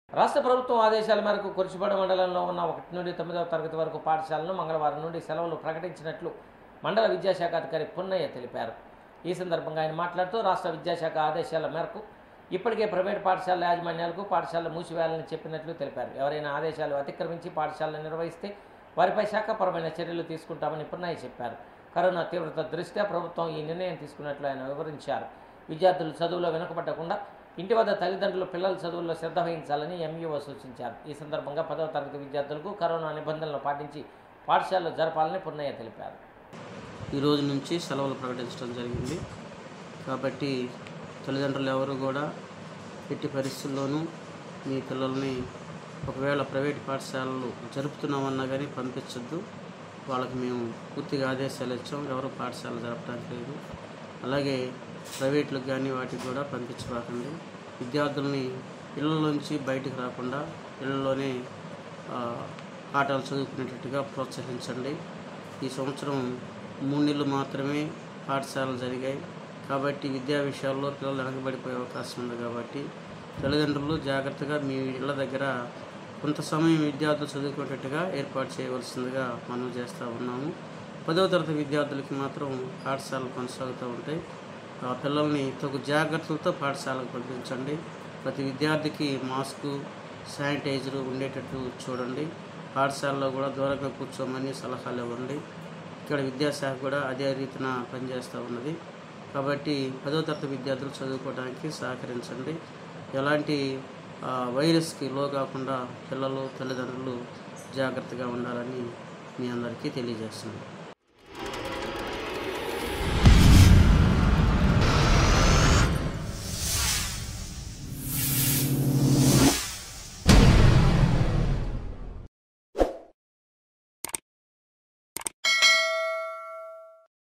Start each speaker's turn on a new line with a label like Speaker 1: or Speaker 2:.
Speaker 1: రాష్ట్ర ప్రభుత్వం ఆదేశాల మేరకు కురిచిపాడు మండలంలో ఉన్న ఒకటి నుండి తొమ్మిదవ తరగతి వరకు పాఠశాలను మంగళవారం నుండి సెలవులు ప్రకటించినట్లు మండల విద్యాశాఖ అధికారి పున్నయ్య తెలిపారు ఈ సందర్భంగా ఆయన మాట్లాడుతూ రాష్ట్ర విద్యాశాఖ ఆదేశాల మేరకు ఇప్పటికే ప్రైవేట్ పాఠశాలల యాజమాన్యాలకు పాఠశాలలు మూసివేయాలని చెప్పినట్లు తెలిపారు ఎవరైనా ఆదేశాలు అతిక్రమించి పాఠశాలను నిర్వహిస్తే వారిపై శాఖపరమైన చర్యలు తీసుకుంటామని పున్నయ్య చెప్పారు కరోనా తీవ్రత దృష్ట్యా ప్రభుత్వం ఈ నిర్ణయం తీసుకున్నట్లు ఆయన వివరించారు విద్యార్థులు చదువులో వెనుకబడకుండా ఇంటి వద్ద తల్లిదండ్రులు పిల్లల చదువుల్లో శ్రద్ధ వహించాలని ఎంఈఓ సూచించారు ఈ సందర్భంగా పదవ తరగతి విద్యార్థులకు కరోనా నిబంధనలు పాటించి పాఠశాలలు జరపాలని పున్నయ్య తెలిపారు
Speaker 2: ఈ రోజు నుంచి సెలవులు ప్రకటించడం జరిగింది కాబట్టి తల్లిదండ్రులు ఎవరు కూడా ఎట్టి పరిస్థితుల్లోనూ మీ పిల్లల్ని ఒకవేళ ప్రైవేట్ పాఠశాలలు జరుపుతున్నామన్నా కానీ పంపించొద్దు వాళ్ళకి మేము పూర్తిగా ఆదేశాలు ఇచ్చాం ఎవరు పాఠశాల జరపడానికి లేదు అలాగే ప్రైవేట్లకు కానీ వాటికి కూడా పంపించబాకండి విద్యార్థుల్ని ఇళ్ళలోంచి బయటకు రాకుండా ఇళ్ళలోనే ఆ, పాఠాలు చదువుకునేటట్టుగా ప్రోత్సహించండి ఈ సంవత్సరం మూడు నెలలు మాత్రమే పాఠశాలలు జరిగాయి కాబట్టి విద్యా విషయాల్లో పిల్లలు వెనకబడిపోయే అవకాశం ఉంది కాబట్టి తల్లిదండ్రులు జాగ్రత్తగా మీ ఇళ్ళ దగ్గర కొంత సమయం విద్యార్థులు చదువుకునేటట్టుగా ఏర్పాటు చేయవలసిందిగా మనం చేస్తూ ఉన్నాము పదవ తరగతి విద్యార్థులకి మాత్రం పాఠశాలలు కొనసాగుతూ ఉంటాయి ఆ పిల్లల్ని తగు జాగ్రత్తలతో పాఠశాలకు పంపించండి ప్రతి విద్యార్థికి మాస్కు శానిటైజరు ఉండేటట్టు చూడండి పాఠశాలలో కూడా దూరంగా కూర్చోమని సలహాలు ఇవ్వండి ఇక్కడ విద్యాశాఖ కూడా అదే రీతిన పనిచేస్తూ ఉన్నది కాబట్టి పదో తరగతి విద్యార్థులు చదువుకోవడానికి సహకరించండి ఎలాంటి ఆ, వైరస్కి లో కాకుండా పిల్లలు తల్లిదండ్రులు జాగ్రత్తగా ఉండాలని మీ అందరికీ తెలియజేస్తున్నాను